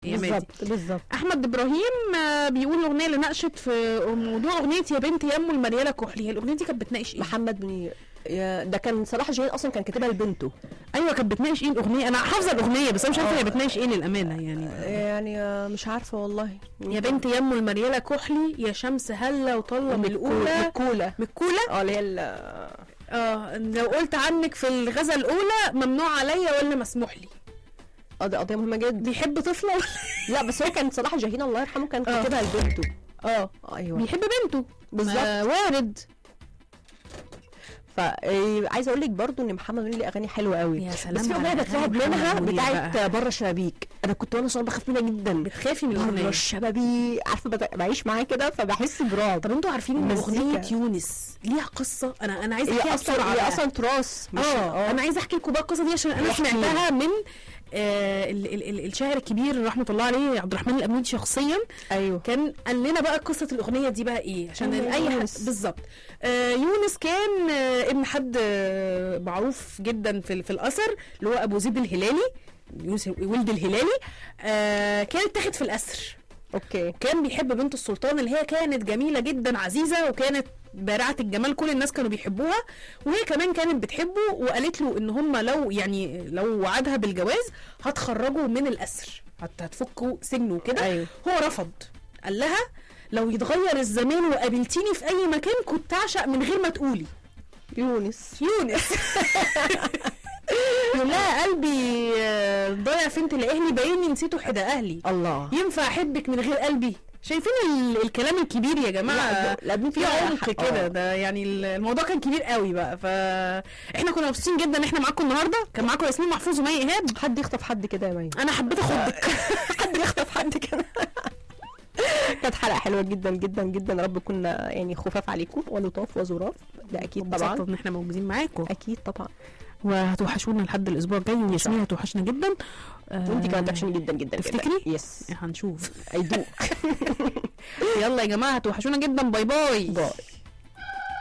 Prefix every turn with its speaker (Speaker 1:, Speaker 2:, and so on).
Speaker 1: يا مادي
Speaker 2: بالظبط بالظبط
Speaker 1: احمد ابراهيم آه، بيقول الاغنيه اللي ناقشت في موضوع اغنيه يا بنت يمه المرياله كحلي هي الاغنيه دي كانت بتناقش ايه
Speaker 2: محمد منير يا- ده كان صلاح جاهين اصلا كان كاتبها لبنته
Speaker 1: ايوه كانت بتناقش ايه الاغنيه انا حافظه الاغنيه بس انا مش عارفه
Speaker 2: آه.
Speaker 1: هي بتناقش ايه للامانه يعني
Speaker 2: يعني آه، مش عارفه والله
Speaker 1: يا بنت يمه المرياله كحلي يا شمس هله وطله من الاولى
Speaker 2: الكولا
Speaker 1: من الكوله
Speaker 2: اه اللي هي ال-
Speaker 1: اه لو قلت عنك في الغزه الاولى ممنوع عليا ولا مسموح لي
Speaker 2: اه دي قضيه مهمه جدا
Speaker 1: بيحب طفله ولا
Speaker 2: لا بس هو كان صلاح جاهين الله يرحمه كان
Speaker 1: آه.
Speaker 2: كاتبها لبنته اه ايوه
Speaker 1: بيحب بنته
Speaker 2: بالظبط.
Speaker 1: ما وارد
Speaker 2: فعايزه اقول لك برضو ان محمد منير ليه اغاني حلوه قوي
Speaker 1: يا سلام
Speaker 2: بس في
Speaker 1: على
Speaker 2: اغنيه
Speaker 1: أغاني
Speaker 2: بترعب
Speaker 1: محمد
Speaker 2: منها
Speaker 1: منير
Speaker 2: بتاعت
Speaker 1: بقى.
Speaker 2: بره الشبابيك انا كنت وانا صغيره بخاف منها جدا
Speaker 1: بتخافي من
Speaker 2: بره
Speaker 1: الاغنيه
Speaker 2: الشبابيك عارفه بت- بعيش معاه كده فبحس برعب
Speaker 1: طب انتوا عارفين ان
Speaker 2: مزيكا.
Speaker 1: اغنيه يونس ليها قصه انا انا عايزه
Speaker 2: هي
Speaker 1: احكيها
Speaker 2: اصلا
Speaker 1: بسرعه
Speaker 2: هي
Speaker 1: بقى.
Speaker 2: اصلا تراث مش
Speaker 1: اه انا عايزه احكي لكم بقى القصه دي عشان انا
Speaker 2: احكي.
Speaker 1: سمعتها من آه ال ال ال الشاعر الكبير رحمه الله عليه عبد الرحمن الامنودي شخصيا
Speaker 2: ايوه
Speaker 1: كان قال لنا بقى قصه الاغنيه دي بقى ايه عشان
Speaker 2: أيوة،
Speaker 1: اي حد
Speaker 2: يونس.
Speaker 1: بالظبط آه يونس كان آه ابن حد آه معروف جدا في في الاثر اللي هو ابو زيد الهلالي يونس ولد الهلالي آه كان اتاخد في الاسر
Speaker 2: اوكي
Speaker 1: كان بيحب بنت السلطان اللي هي كانت جميله جدا عزيزه وكانت بارعه الجمال كل الناس كانوا بيحبوها وهي كمان كانت بتحبه وقالت له ان هم لو يعني لو وعدها بالجواز هتخرجوا من الاسر هت- هتفكوا سجنه وكده
Speaker 2: ايوه
Speaker 1: هو رفض قال لها لو يتغير الزمان وقابلتيني في اي مكان كنت اعشق من غير ما تقولي
Speaker 2: يونس
Speaker 1: يونس يقول لها قلبي آه، ضايع فين تلاقيني بايني نسيته حدا اهلي
Speaker 2: الله
Speaker 1: ينفع احبك من غير قلبي شايفين ال- الكلام الكبير يا جماعه
Speaker 2: لا لا ابن
Speaker 1: في عمق كده ده يعني ال- الموضوع كان كبير قوي بقى فاحنا كنا مبسوطين جدا ان احنا معاكم النهارده كان معاكم ياسمين محفوظ ومي ايهاب
Speaker 2: حد يخطف حد كده يا مي
Speaker 1: انا حبيت اخدك
Speaker 2: حد يخطف حد كده كانت حلقه حلوه جدا جدا جدا يا رب كنا يعني خفاف عليكم ولطاف وظراف ده اكيد
Speaker 1: طبعا
Speaker 2: طبعا
Speaker 1: ان احنا موجودين معاكم
Speaker 2: اكيد طبعا
Speaker 1: وهتوحشونا لحد الاسبوع الجاي وياسمين هتوحشنا جدا
Speaker 2: وانت كمان توحشني جدا جدا
Speaker 1: تفتكري؟
Speaker 2: يس
Speaker 1: هنشوف
Speaker 2: اي دو
Speaker 1: يلا يا جماعه هتوحشونا جدا باي باي
Speaker 2: باي